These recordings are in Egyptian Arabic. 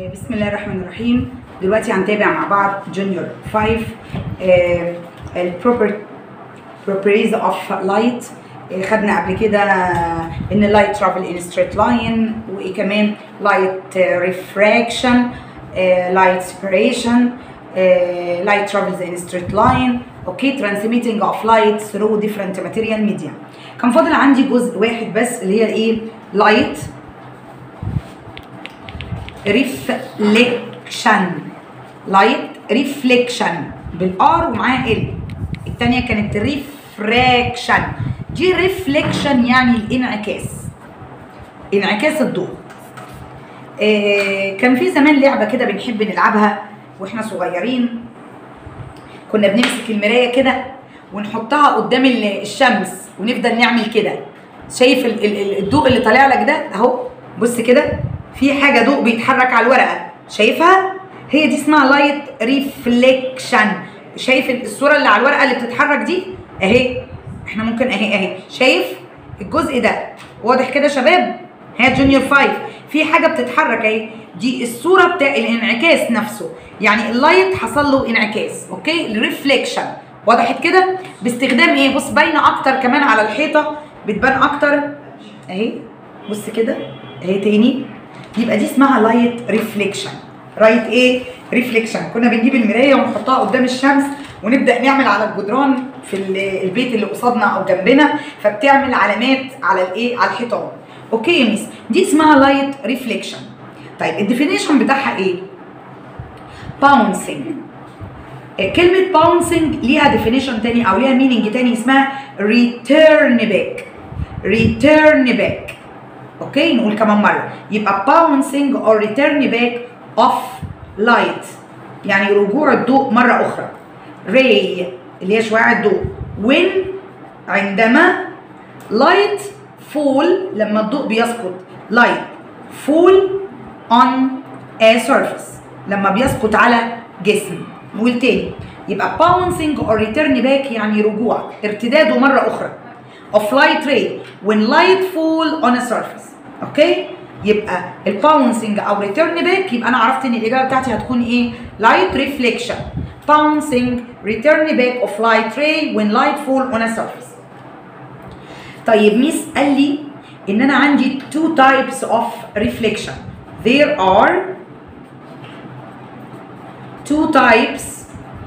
بسم الله الرحمن الرحيم دلوقتي هنتابع مع بعض جونيور 5 البروبر properties of light آه، خدنا قبل كده ان light travel in straight line وايه كمان light آه، refraction آه، light separation آه، light travels in straight line اوكي transmitting of light through different material media كان فاضل عندي جزء واحد بس اللي هي ايه light ريفليكشن لايت ريفليكشن بالار ومعاها ال الثانيه كانت ريفراكشن دي ريفليكشن يعني الانعكاس انعكاس الضوء آه كان في زمان لعبه كده بنحب نلعبها واحنا صغيرين كنا بنمسك المرايه كده ونحطها قدام ال- الشمس ونفضل نعمل كده شايف ال- ال- الضوء اللي طالع لك ده اهو بص كده في حاجه ضوء بيتحرك على الورقه شايفها هي دي اسمها لايت ريفليكشن شايف الصوره اللي على الورقه اللي بتتحرك دي اهي احنا ممكن اهي اهي شايف الجزء ده واضح كده يا شباب ها جونيور 5 في حاجه بتتحرك اهي دي الصوره بتاع الانعكاس نفسه يعني اللايت حصل له انعكاس اوكي الريفليكشن وضحت كده باستخدام ايه بص باينه اكتر كمان على الحيطه بتبان اكتر اهي بص كده اهي تاني يبقى دي اسمها لايت ريفليكشن رايت ايه ريفليكشن كنا بنجيب المرايه ونحطها قدام الشمس ونبدا نعمل على الجدران في ال- البيت اللي قصادنا او جنبنا فبتعمل علامات على الايه على الحيطان اوكي يا ميس دي اسمها لايت ريفليكشن طيب الديفينيشن بتاعها ايه باونسنج كلمة bouncing ليها definition تاني أو ليها meaning تاني اسمها return back return back أوكي نقول كمان مرة يبقى bouncing or return back of light يعني رجوع الضوء مرة أخرى ray اللي هي شعاع الضوء when عندما light fall لما الضوء بيسقط light fall on a surface لما بيسقط على جسم نقول تاني يبقى bouncing or return back يعني رجوع ارتداده مرة أخرى of light ray when light fall on a surface اوكي يبقى ال bouncing أو return back يبقى أنا عرفت إن الإجابة بتاعتي هتكون إيه light reflection bouncing return back of light ray when light fall on a surface طيب ميس قال لي ان انا عندي two types of reflection there are two types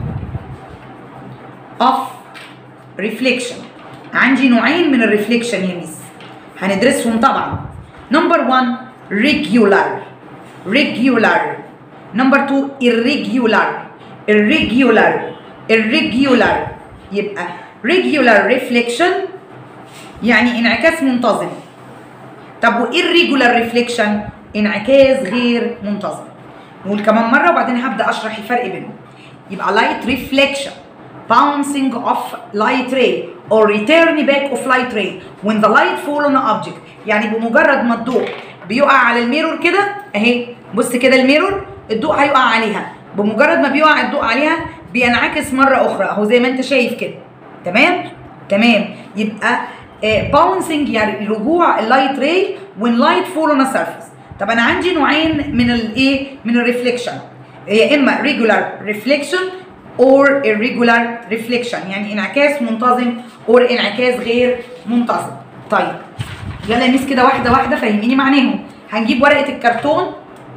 of reflection عندي نوعين من الريفليكشن يا ميس هندرسهم طبعا number one regular regular number two irregular irregular irregular يبقى regular reflection يعني انعكاس منتظم طب و irregular reflection انعكاس غير منتظم نقول كمان مرة وبعدين هبدأ أشرح الفرق بينهم يبقى light reflection bouncing off light ray or return back of light ray when the light fall on an object يعني بمجرد ما الضوء بيقع على الميرور كده اهي بص كده الميرور الضوء هيقع عليها بمجرد ما بيقع الضوء عليها بينعكس مرة أخرى أهو زي ما أنت شايف كده تمام تمام يبقى باونسنج يعني رجوع اللايت راي when light fall on a surface طب انا عندي نوعين من الايه من الريفليكشن يا اما regular reflection or irregular reflection يعني انعكاس منتظم or انعكاس غير منتظم طيب يلا يا ميس كده واحده واحده فهميني معناهم هنجيب ورقه الكرتون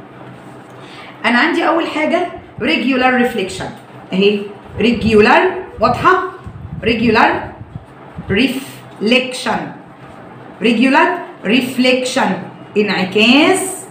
انا عندي اول حاجه regular reflection اهي regular واضحه regular reflection regular reflection انعكاس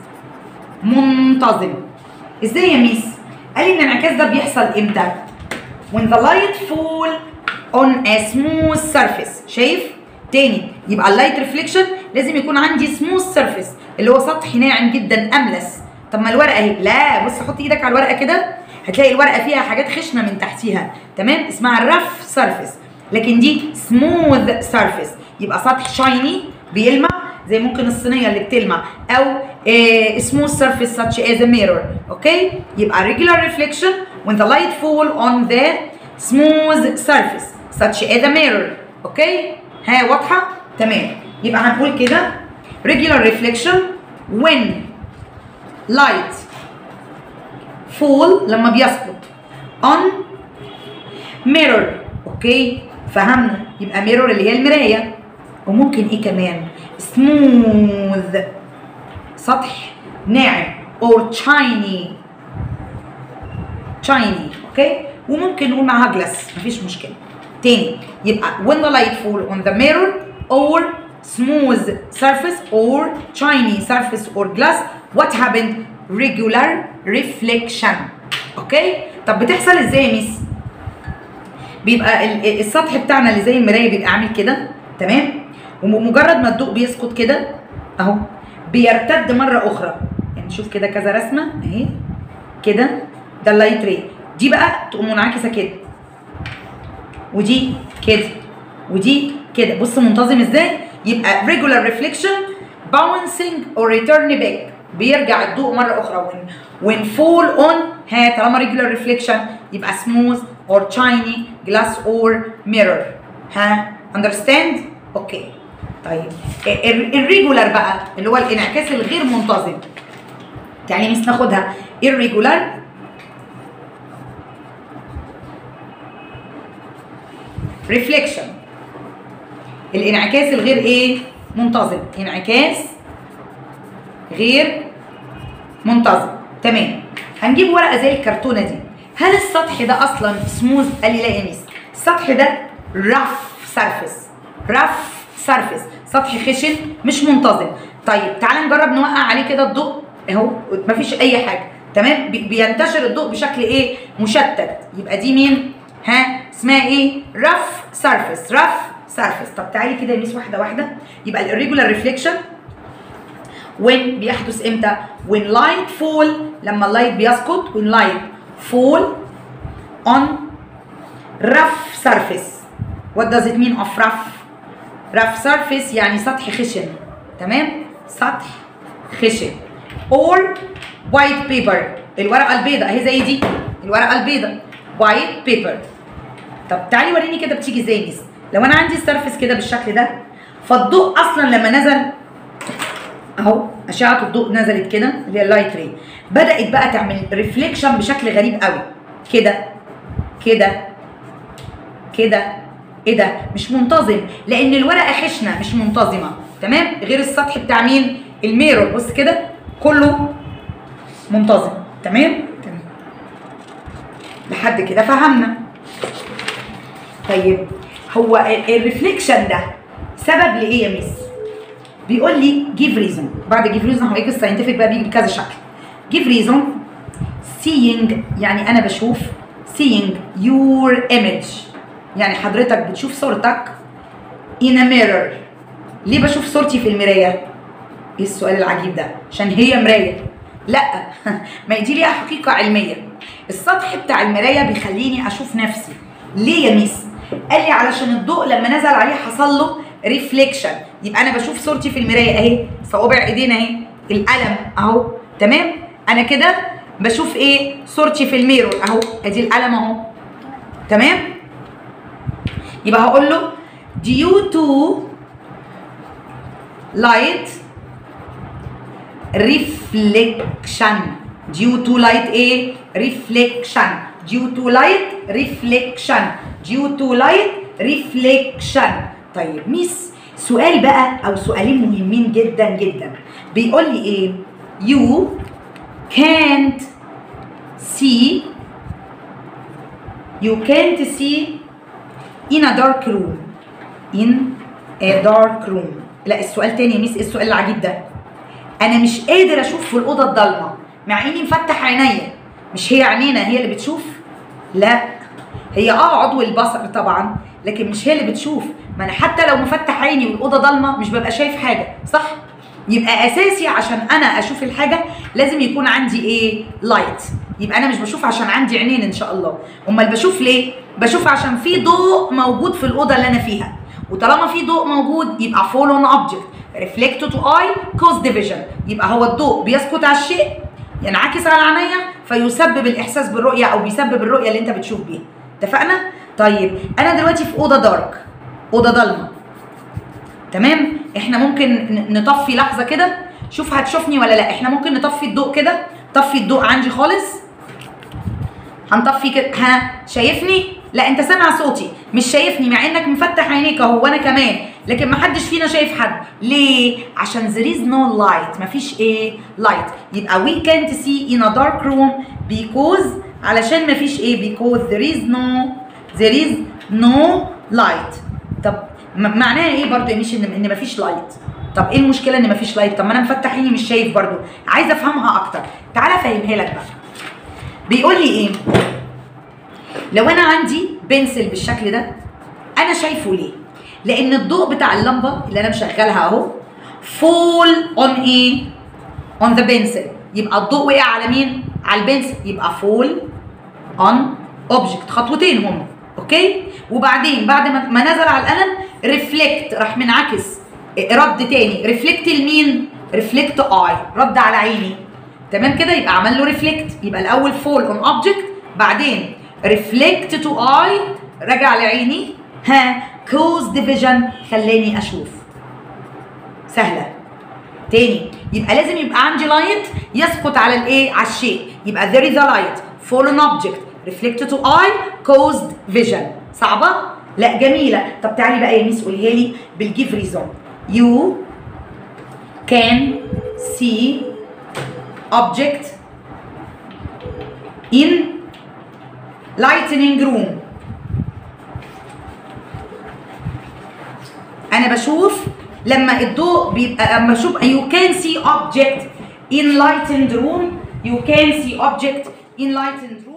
منتظم ازاي يا ميس قال لي ان الانعكاس ده بيحصل امتى when the light fall on a smooth surface شايف تاني يبقى اللايت ريفليكشن لازم يكون عندي smooth surface اللي هو سطح ناعم جدا املس طب ما الورقه اهي لا بص حط ايدك على الورقه كده هتلاقي الورقه فيها حاجات خشنه من تحتيها تمام اسمها الرف سيرفيس لكن دي سموث سيرفيس يبقى سطح شايني بيلمع زي ممكن الصينيه اللي بتلمع او سموث سيرفيس such as a mirror اوكي يبقى regular reflection when the light fall on the smooth surface such as a mirror اوكي ها واضحه تمام يبقى هنقول كده regular reflection when light fall لما بيسقط on mirror اوكي فهمنا يبقى mirror اللي هي المرايه وممكن ايه كمان smooth سطح ناعم or shiny shiny اوكي وممكن نقول معاها جلاس مفيش مشكله تاني يبقى when the light fall on the mirror or smooth surface or shiny surface or glass what happened regular reflection اوكي طب بتحصل ازاي يا ميس بيبقى ال- السطح بتاعنا اللي زي المرايه بيبقى عامل كده تمام ومجرد ما الضوء بيسقط كده اهو بيرتد مره اخرى يعني شوف كده كذا رسمه اهي كده ده اللايت ري دي بقى تقوم منعكسه كده ودي كده ودي كده بص منتظم ازاي يبقى regular reflection bouncing or return back بيرجع الضوء مره اخرى when when fall on ها طالما regular reflection يبقى smooth or shiny glass or mirror ها understand اوكي طيب الريجولار بقى اللي هو الانعكاس الغير منتظم تعالي ميس ناخدها irregular reflection الانعكاس الغير ايه منتظم انعكاس غير منتظم تمام هنجيب ورقه زي الكرتونه دي هل السطح ده اصلا سموث قال لي لا يا ميس السطح ده رف سيرفيس رف سيرفيس سطح خشن مش منتظم طيب تعالى نجرب نوقع عليه كده الضوء اهو مفيش اي حاجه تمام بي- بينتشر الضوء بشكل ايه مشتت يبقى دي مين ها اسمها ايه رف سيرفيس رف سيرفيس طب تعالي كده يا ميس واحده واحده يبقى الريجولار ريفليكشن when بيحدث امتى when light fall لما اللايت بيسقط when light fall on rough surface what does it mean of rough rough surface يعني سطح خشن تمام سطح خشن or white paper الورقه البيضاء اهي زي دي الورقه البيضاء white paper طب تعالي وريني كده بتيجي ازاي ميس لو انا عندي السيرفيس كده بالشكل ده فالضوء اصلا لما نزل اهو اشعه الضوء نزلت كده اللي هي اللايت ري بدات بقى تعمل ريفليكشن بشكل غريب قوي كده كده كده ايه ده مش منتظم لان الورقه خشنه مش منتظمه تمام غير السطح بتاع مين الميرور بص كده كله منتظم تمام تمام لحد كده فهمنا طيب هو الريفليكشن ده سبب لايه يا ميس بيقول لي جيف ريزون بعد جيف ريزون هوريك الساينتفك بقى بيجي بكذا شكل جيف ريزون seeing يعني انا بشوف seeing your image يعني حضرتك بتشوف صورتك in a mirror ليه بشوف صورتي في المرايه ايه السؤال العجيب ده عشان هي مرايه لا ما هي دي ليها حقيقه علميه السطح بتاع المرايه بيخليني اشوف نفسي ليه يا ميس قال لي علشان الضوء لما نزل عليه حصل له ريفليكشن يبقى انا بشوف صورتي في المرايه اهي صوابع ايدينا اهي القلم اهو تمام انا كده بشوف ايه صورتي في الميرور اهو ادي القلم اهو تمام يبقى هقول له due to light reflection due to light ايه reflection due to light reflection due to light reflection طيب ميس سؤال بقى او سؤالين مهمين جدا جدا بيقول لي ايه you can't see you can't see in a dark room in a dark room لا السؤال تاني يا ميس إيه السؤال العجيب ده انا مش قادر اشوف في الاوضه الضلمه مع اني مفتح عينيا مش هي عينينا هي اللي بتشوف لا هي اه عضو البصر طبعا لكن مش هي اللي بتشوف ما انا حتى لو مفتح عيني والاوضه ضلمه مش ببقى شايف حاجه صح يبقى اساسي عشان انا اشوف الحاجه لازم يكون عندي ايه لايت يبقى انا مش بشوف عشان عندي عينين ان شاء الله امال بشوف ليه بشوف عشان في ضوء موجود في الاوضه اللي انا فيها وطالما في ضوء موجود يبقى فول اون اوبجكت ريفلكت تو اي كوز ديفيجن يبقى هو الضوء بيسقط على الشيء ينعكس على عينيا فيسبب الاحساس بالرؤيه او بيسبب الرؤيه اللي انت بتشوف بيها اتفقنا طيب انا دلوقتي في اوضه دارك اوضه ضلمه تمام احنا ممكن ن- نطفي لحظه كده شوف هتشوفني ولا لا احنا ممكن نطفي الضوء كده طفي الضوء عندي خالص هنطفي كده ها شايفني لا انت سامع صوتي مش شايفني مع انك مفتح عينيك اهو وانا كمان لكن ما حدش فينا شايف حد ليه عشان there is no light مفيش ايه light يبقى we can't see in a dark room because علشان مفيش ايه because there is no there is no light طب م- معناها ايه برضو يا ميشي ان ان مفيش لايت طب ايه المشكله ان مفيش لايت طب ما انا مفتح عيني مش شايف برضو عايزه افهمها اكتر تعالى افهمها لك بقى بيقول لي ايه لو انا عندي بنسل بالشكل ده انا شايفه ليه لان الضوء بتاع اللمبه اللي انا مشغلها اهو فول اون ايه اون ذا بنسل يبقى الضوء وقع على مين على البنسل يبقى فول اون اوبجكت خطوتين هم اوكي وبعدين بعد ما ما نزل على القلم ريفلكت راح منعكس رد تاني ريفلكت لمين ريفلكت اي رد على عيني تمام كده يبقى عمل له ريفلكت يبقى الاول فول اون اوبجكت بعدين ريفلكت تو اي رجع لعيني ها كوز ديفيجن خلاني اشوف سهله تاني يبقى لازم يبقى عندي لايت يسقط على الايه على الشيء يبقى there is a light fall on object reflected to eye caused vision صعبه لا جميله طب تعالي بقى يا ميس قوليها لي بالجيف ريزون you can see object in lightning room انا بشوف لما الضوء بيبقى لما اشوف you can see object in lightened room you can see object in lightened room